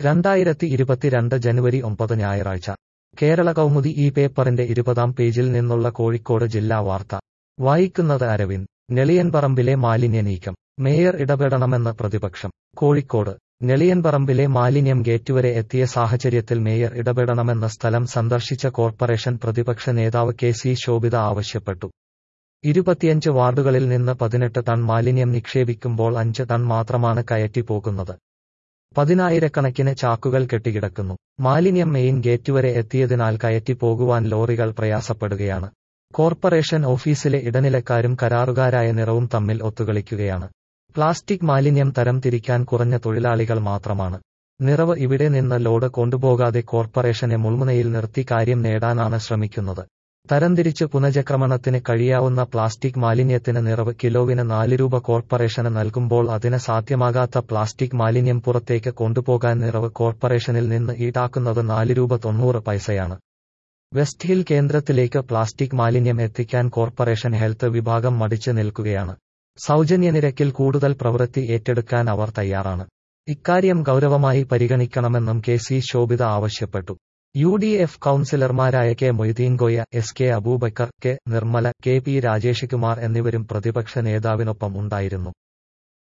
രണ്ടായിരത്തി ഇരുപത്തിരണ്ട് ജനുവരി ഒമ്പത് ഞായറാഴ്ച കേരള കൗമുദി ഈ പേപ്പറിന്റെ ഇരുപതാം പേജിൽ നിന്നുള്ള കോഴിക്കോട് ജില്ലാ വാർത്ത വായിക്കുന്നത് അരവിന്ദ് നെളിയൻപറമ്പിലെ മാലിന്യ നീക്കം മേയർ ഇടപെടണമെന്ന് പ്രതിപക്ഷം കോഴിക്കോട് നെളിയൻപറമ്പിലെ മാലിന്യം ഗേറ്റുവരെ എത്തിയ സാഹചര്യത്തിൽ മേയർ ഇടപെടണമെന്ന് സ്ഥലം സന്ദർശിച്ച കോർപ്പറേഷൻ പ്രതിപക്ഷ നേതാവ് കെ സി ശോഭിത ആവശ്യപ്പെട്ടു ഇരുപത്തിയഞ്ച് വാർഡുകളിൽ നിന്ന് പതിനെട്ട് ടൺ മാലിന്യം നിക്ഷേപിക്കുമ്പോൾ അഞ്ച് ടൺ മാത്രമാണ് കയറ്റി പോകുന്നത് പതിനായിരക്കണക്കിന് ചാക്കുകൾ കെട്ടിക്കിടക്കുന്നു മാലിന്യം മെയിൻ ഗേറ്റുവരെ എത്തിയതിനാൽ കയറ്റി പോകുവാൻ ലോറികൾ പ്രയാസപ്പെടുകയാണ് കോർപ്പറേഷൻ ഓഫീസിലെ ഇടനിലക്കാരും കരാറുകാരായ നിറവും തമ്മിൽ ഒത്തുകളിക്കുകയാണ് പ്ലാസ്റ്റിക് മാലിന്യം തരം തിരിക്കാൻ കുറഞ്ഞ തൊഴിലാളികൾ മാത്രമാണ് നിറവ് ഇവിടെ നിന്ന് ലോഡ് കൊണ്ടുപോകാതെ കോർപ്പറേഷനെ മുൾമുനയിൽ നിർത്തി കാര്യം നേടാനാണ് ശ്രമിക്കുന്നത് തരംതിരിച്ച് പുനഃചക്രമണത്തിന് കഴിയാവുന്ന പ്ലാസ്റ്റിക് മാലിന്യത്തിന് നിറവ് കിലോവിന് നാല് രൂപ കോർപ്പറേഷന് നൽകുമ്പോൾ അതിന് സാധ്യമാകാത്ത പ്ലാസ്റ്റിക് മാലിന്യം പുറത്തേക്ക് കൊണ്ടുപോകാൻ നിറവ് കോർപ്പറേഷനിൽ നിന്ന് ഈടാക്കുന്നത് നാല് രൂപ തൊണ്ണൂറ് പൈസയാണ് വെസ്റ്റ് ഹിൽ കേന്ദ്രത്തിലേക്ക് പ്ലാസ്റ്റിക് മാലിന്യം എത്തിക്കാൻ കോർപ്പറേഷൻ ഹെൽത്ത് വിഭാഗം മടിച്ചു നിൽക്കുകയാണ് സൗജന്യ നിരക്കിൽ കൂടുതൽ പ്രവൃത്തി ഏറ്റെടുക്കാൻ അവർ തയ്യാറാണ് ഇക്കാര്യം ഗൗരവമായി പരിഗണിക്കണമെന്നും കെ സി ശോഭിത ആവശ്യപ്പെട്ടു യു ഡി എഫ് കൌൺസിലർമാരായ K Moideen Goya S K Abubakar K Nirmala K P Rajesh Kumar എന്നിവരും പ്രതിപക്ഷ നേതാവിനൊപ്പം ഉണ്ടായിരുന്നു